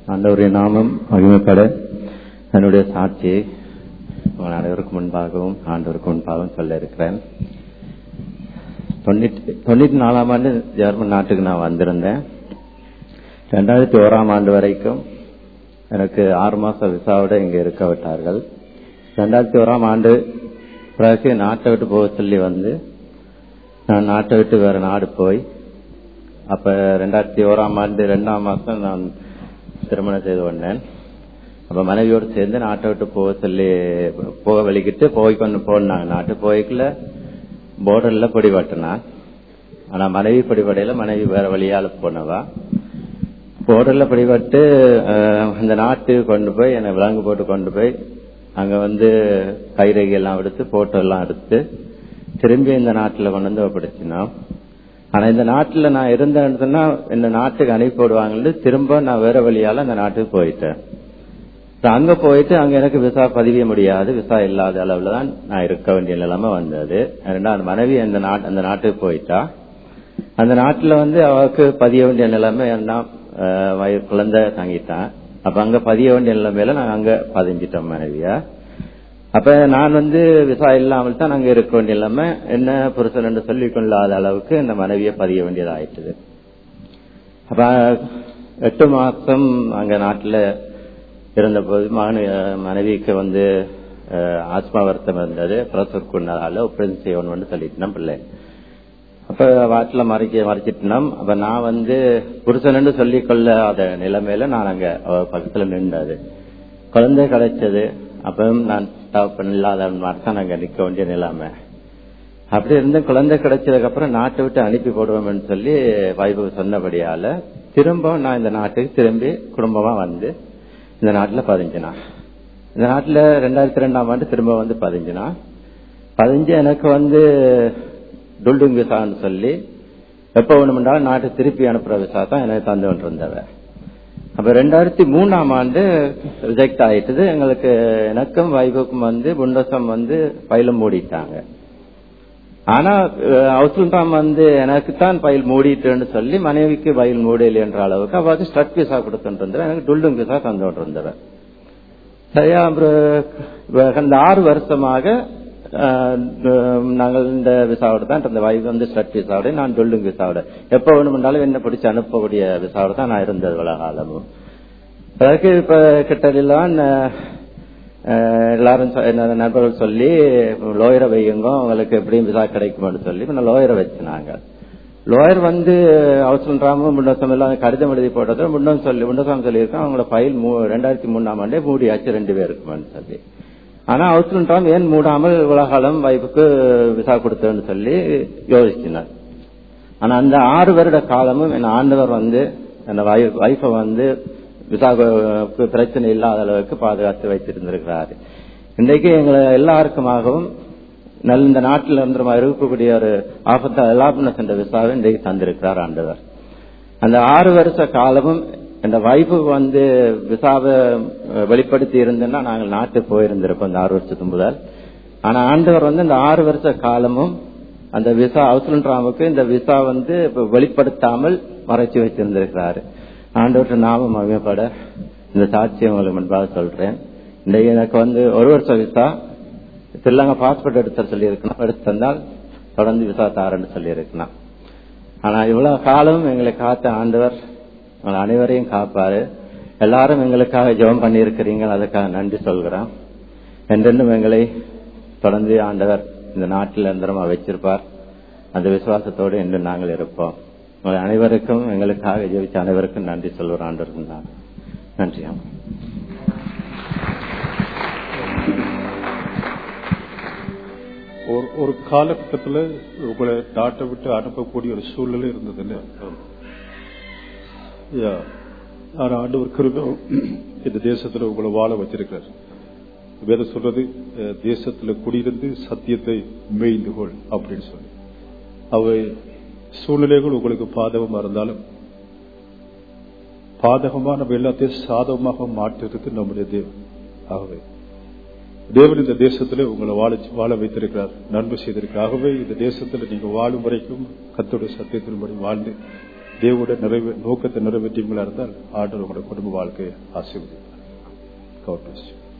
ஆண்டவருடைய நாமம் மகிமைப்பட என்னுடைய சாட்சியை உங்கள் அனைவருக்கு முன்பாகவும் ஆண்டவருக்கு முன்பாகவும் சொல்ல இருக்கிறேன் தொண்ணூத்தி தொண்ணூத்தி நாலாம் ஆண்டு ஜெர்மன் நாட்டுக்கு நான் வந்திருந்தேன் ரெண்டாயிரத்தி ஓராம் ஆண்டு வரைக்கும் எனக்கு ஆறு மாச விசாவோட இங்க இருக்க விட்டார்கள் ரெண்டாயிரத்தி ஓராம் ஆண்டு பிறகு நாட்டை விட்டு போக சொல்லி வந்து நான் நாட்டை விட்டு வேற நாடு போய் அப்ப ரெண்டாயிரத்தி ஓராம் ஆண்டு ரெண்டாம் மாசம் நான் திருமணம் செய்து கொண்டேன் அப்ப மனைவியோடு சேர்ந்து நாட்டை விட்டு போக சொல்லி போக வலிக்கிட்டு போய் கொண்டு போனாங்க நாட்டு போய்க்குள்ள போர்டர்ல பிடிபட்டினான் ஆனா மனைவி பிடிபடையில மனைவி வேற வழியால போனவா போர்டர்ல பிடிபட்டு அந்த நாட்டு கொண்டு போய் என்னை விலங்கு போட்டு கொண்டு போய் அங்க வந்து கைரேகை எல்லாம் எடுத்து போட்டோ எல்லாம் எடுத்து திரும்பி இந்த நாட்டுல கொண்டு வந்து ஒப்படைச்சினா ஆனா இந்த நாட்டுல நான் இருந்தேன்னு சொன்னா இந்த நாட்டுக்கு அனுப்பி போடுவாங்கன்னு திரும்ப நான் வேற வழியால அந்த நாட்டுக்கு போயிட்டேன் அங்க போயிட்டு அங்க எனக்கு விசா பதிய முடியாது விசா இல்லாத அளவுல தான் நான் இருக்க வேண்டிய நிலைமை வந்தது ரெண்டாவது மனைவி அந்த நாட்டு அந்த நாட்டுக்கு போயிட்டா அந்த நாட்டுல வந்து அவருக்கு பதிய வேண்டிய நிலைமை என்ன குழந்தை தங்கிட்டான் அப்ப அங்க பதிய வேண்டிய நிலைமையில நாங்க அங்க பதிஞ்சிட்டோம் மனைவியா அப்ப நான் வந்து விசா இல்லாமல் தான் அங்க இருக்க வேண்டிய நிலைமை என்ன புருஷன் என்று சொல்லிக் கொள்ளாத அளவுக்கு இந்த மனைவியை பதிய வேண்டியதாயிட்டது அப்ப எட்டு மாசம் அங்க நாட்டுல இருந்த போது மனைவிக்கு வந்து ஆத்மா வருத்தம் இருந்தது பிரசர் கொண்டதால ஒப்பந்தம் செய்யணும்னு சொல்லிட்டு பிள்ளை அப்ப வாட்டில மறைக்க மறைச்சிட்டோம் அப்ப நான் வந்து புருஷன் சொல்லிக் கொள்ளாத நிலைமையில நான் அங்க பக்கத்துல நின்றது குழந்தை கிடைச்சது அப்பவும் நான் தகப்பன் இல்லாத மாதிரி தான் அங்க நிக்க வேண்டிய நிலைமை அப்படி இருந்து குழந்தை கிடைச்சதுக்கு அப்புறம் நாட்டை விட்டு அனுப்பி போடுவோம்னு சொல்லி வைபவ சொன்னபடியால திரும்ப நான் இந்த நாட்டுக்கு திரும்பி குடும்பமா வந்து இந்த நாட்டுல பதிஞ்சினா இந்த நாட்டுல ரெண்டாயிரத்தி ரெண்டாம் ஆண்டு திரும்ப வந்து பதிஞ்சினா பதிஞ்சு எனக்கு வந்து டுல்டிங் விசான்னு சொல்லி எப்ப வேணுமென்றாலும் நாட்டு திருப்பி அனுப்புற விசா தான் எனக்கு தந்து கொண்டிருந்தவ அப்ப ரெண்டாயிரத்தி மூணாம் ஆண்டு ரிஜெக்ட் ஆயிட்டது எங்களுக்கு எனக்கும் வைபுக்கும் வந்து புண்டசம் வந்து பயிலும் மூடிட்டாங்க ஆனா அவுசுல்தான் வந்து எனக்கு தான் பயில் மூடிட்டுன்னு சொல்லி மனைவிக்கு பயில் மூடல என்ற அளவுக்கு அவருக்கு ஸ்ட்ரட் விசா கொடுத்துட்டு எனக்கு டுல்டும் விசா தந்துட்டு இருந்தவன் சரியா அந்த ஆறு வருஷமாக நாங்கள் இந்த விசாவோட தான் இந்த வைஃப் வந்து ஸ்ட்ரட் விசாவோட நான் டுல்டும் விசாவோட எப்ப வேணுமென்றாலும் என்ன பிடிச்சு அனுப்பக்கூடிய விசாவோட தான் நான் இருந்தது காலமும் அதற்கு இப்ப கிட்டலாம் எல்லாரும் நண்பர்கள் சொல்லி லோயரை வையுங்க உங்களுக்கு எப்படியும் விசா கிடைக்கும்னு சொல்லி நான் லோயரை வச்சுனாங்க லோயர் வந்து அவசரம் ராம முன்னோசம் எல்லாம் கடிதம் எழுதி போட்டது முன்னம் சொல்லி முன்னோசம் சொல்லியிருக்கோம் அவங்களோட ஃபைல் ரெண்டாயிரத்தி மூணாம் ஆண்டே மூடியாச்சு ரெண்டு பேருக்குமான்னு சொல்லி ஆனா அவசரம் ராம் ஏன் மூடாமல் உலகாலம் வைப்புக்கு விசா கொடுத்தேன்னு சொல்லி யோசிச்சினார் ஆனா அந்த ஆறு வருட காலமும் என் ஆண்டவர் வந்து அந்த வைஃபை வந்து விசாவுக்கு பிரச்சனை இல்லாத அளவுக்கு பாதுகாத்து வைத்திருந்திருக்கிறாரு இன்றைக்கு எங்களை எல்லாருக்குமாகவும் நல்ல இந்த நாட்டில் இருந்து இருக்கக்கூடிய ஒரு ஆபத்தா எலாபனஸ் என்ற விசாவை இன்றைக்கு தந்திருக்கிறார் ஆண்டவர் அந்த ஆறு வருஷ காலமும் இந்த வைப்பு வந்து விசாவை வெளிப்படுத்தி இருந்தேன்னா நாங்கள் நாட்டுக்கு போயிருந்திருப்போம் இந்த ஆறு வருஷத்துக்கு முதல் ஆனா ஆண்டவர் வந்து இந்த ஆறு வருஷ காலமும் அந்த விசா அவசரன்றாமுக்கு இந்த விசா வந்து வெளிப்படுத்தாமல் மறைச்சு வச்சிருந்திருக்கிறாரு ஆண்டவற்ற நாமம் மகிமைப்பட இந்த சாட்சியை உங்களுக்கு முன்பாக சொல்றேன் இன்றைக்கு எனக்கு வந்து ஒரு வருஷம் விசா ஸ்ரீலங்கா பாஸ்போர்ட் எடுத்து சொல்லியிருக்கணும் எடுத்து தந்தால் தொடர்ந்து விசா தாரன்னு சொல்லியிருக்கணும் ஆனா இவ்வளவு காலம் எங்களை காத்த ஆண்டவர் உங்கள் அனைவரையும் காப்பாரு எல்லாரும் எங்களுக்காக ஜெபம் பண்ணியிருக்கிறீங்க அதுக்காக நன்றி சொல்கிறோம் என்றென்றும் எங்களை தொடர்ந்து ஆண்டவர் இந்த நாட்டில் நிரந்தரமா வச்சிருப்பார் அந்த விசுவாசத்தோடு என்று நாங்கள் இருப்போம் உங்கள் அனைவருக்கும் எங்களுக்காக ஜெயிச்ச அனைவருக்கும் நன்றி சொல்லுவோம் ஆண்டவருக்கும் தான் நன்றி ஒரு ஒரு காலகட்டத்தில் உங்களை நாட்டை விட்டு அனுப்பக்கூடிய ஒரு சூழ்நிலை இருந்ததுன்னு ஆனா ஆண்டவர் கிருபம் இந்த தேசத்துல உங்களை வாழ வச்சிருக்கிறார் வேத சொல்றது தேசத்துல குடியிருந்து சத்தியத்தை மேய்ந்து கொள் அப்படின்னு சொல்லி அவை சூழ்நிலைகள் உங்களுக்கு பாதகமா இருந்தாலும் பாதகமா நம்ம எல்லாத்தையும் சாதகமாக மாற்றுறது நம்முடைய தேவன் ஆகவே தேவன் இந்த தேசத்துல உங்களை வாழ வாழ வைத்திருக்கிறார் நன்மை செய்திருக்கிறார் ஆகவே இந்த தேசத்துல நீங்க வாழும் வரைக்கும் கத்தோட சத்தியத்தின்படி வாழ்ந்து தேவோட நிறைவே நோக்கத்தை நிறைவேற்றிங்களா இருந்தால் ஆண்டவர் உங்களோட குடும்ப வாழ்க்கையை ஆசீர்வதிப்பார் God bless you.